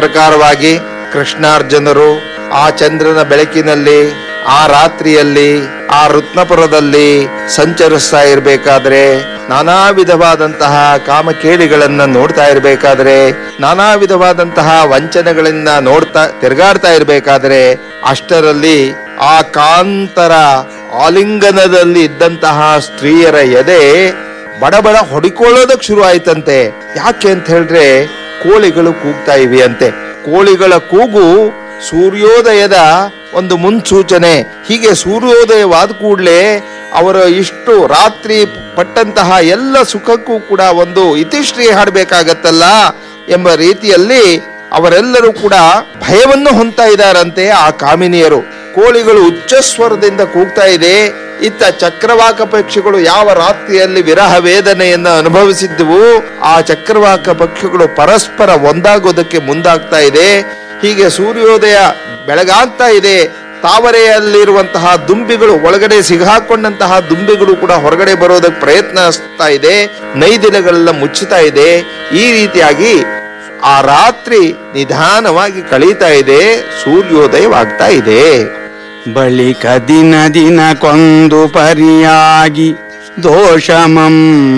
ಪ್ರಕಾರವಾಗಿ ಕೃಷ್ಣಾರ್ಜುನರು ಆ ಚಂದ್ರನ ಬೆಳಕಿನಲ್ಲಿ ಆ ರಾತ್ರಿಯಲ್ಲಿ ಆ ರತ್ನಪುರದಲ್ಲಿ ಸಂಚರಿಸ್ತಾ ಇರಬೇಕಾದ್ರೆ ನಾನಾ ವಿಧವಾದಂತಹ ಕಾಮಕೇಳಿಗಳನ್ನ ನೋಡ್ತಾ ಇರಬೇಕಾದ್ರೆ ನಾನಾ ವಿಧವಾದಂತಹ ವಂಚನೆಗಳನ್ನ ನೋಡ್ತಾ ತಿರುಗಾಡ್ತಾ ಇರಬೇಕಾದ್ರೆ ಅಷ್ಟರಲ್ಲಿ ಆ ಕಾಂತರ ಆಲಿಂಗನದಲ್ಲಿ ಇದ್ದಂತಹ ಸ್ತ್ರೀಯರ ಎದೆ ಬಡಬಡ ಹೊಡಿಕೊಳ್ಳೋದಕ್ ಶುರು ಆಯ್ತಂತೆ ಯಾಕೆ ಅಂತ ಹೇಳಿದ್ರೆ ಕೋಳಿಗಳು ಕೂಗ್ತಾ ಇವೆ ಅಂತೆ ಕೋಳಿಗಳ ಕೂಗು ಸೂರ್ಯೋದಯದ ಒಂದು ಮುನ್ಸೂಚನೆ ಹೀಗೆ ಸೂರ್ಯೋದಯವಾದ ಕೂಡಲೇ ಅವರ ಇಷ್ಟು ರಾತ್ರಿ ಪಟ್ಟಂತಹ ಎಲ್ಲ ಸುಖಕ್ಕೂ ಕೂಡ ಒಂದು ಇತಿಶ್ರೀ ಹಾಡಬೇಕಾಗತ್ತಲ್ಲ ಎಂಬ ರೀತಿಯಲ್ಲಿ ಅವರೆಲ್ಲರೂ ಕೂಡ ಭಯವನ್ನು ಹೊಂತಾ ಇದ್ದಾರಂತೆ ಆ ಕಾಮಿನಿಯರು ಕೋಳಿಗಳು ಉಚ್ಚ ಸ್ವರದಿಂದ ಕೂಗ್ತಾ ಇದೆ ಇತ್ತ ಚಕ್ರವಾಕ ಪಕ್ಷಿಗಳು ಯಾವ ರಾತ್ರಿಯಲ್ಲಿ ವಿರಹ ವೇದನೆಯನ್ನು ಅನುಭವಿಸಿದ್ವು ಆ ಚಕ್ರವಾಕ ಪಕ್ಷಿಗಳು ಪರಸ್ಪರ ಒಂದಾಗೋದಕ್ಕೆ ಮುಂದಾಗ್ತಾ ಇದೆ ಹೀಗೆ ಸೂರ್ಯೋದಯ ಬೆಳಗಾಗ್ತಾ ಇದೆ ತಾವರೆಯಲ್ಲಿರುವಂತಹ ದುಂಬಿಗಳು ಒಳಗಡೆ ಸಿಗಾಕೊಂಡಂತಹ ದುಂಬಿಗಳು ಕೂಡ ಹೊರಗಡೆ ಬರೋದಕ್ಕೆ ಪ್ರಯತ್ನಿಸ್ತಾ ಇದೆ ನೈದಿಲೆಗಳೆಲ್ಲ ಮುಚ್ಚುತ್ತಾ ಇದೆ ಈ ರೀತಿಯಾಗಿ ಆ ರಾತ್ರಿ ನಿಧಾನವಾಗಿ ಕಳೀತಾ ಇದೆ ಸೂರ್ಯೋದಯವಾಗ್ತಾ ಇದೆ ಬಳಿಕ ದಿನ ದಿನ ಕೊಂದು ಪರಿಯಾಗಿ ದೋಷಮಂ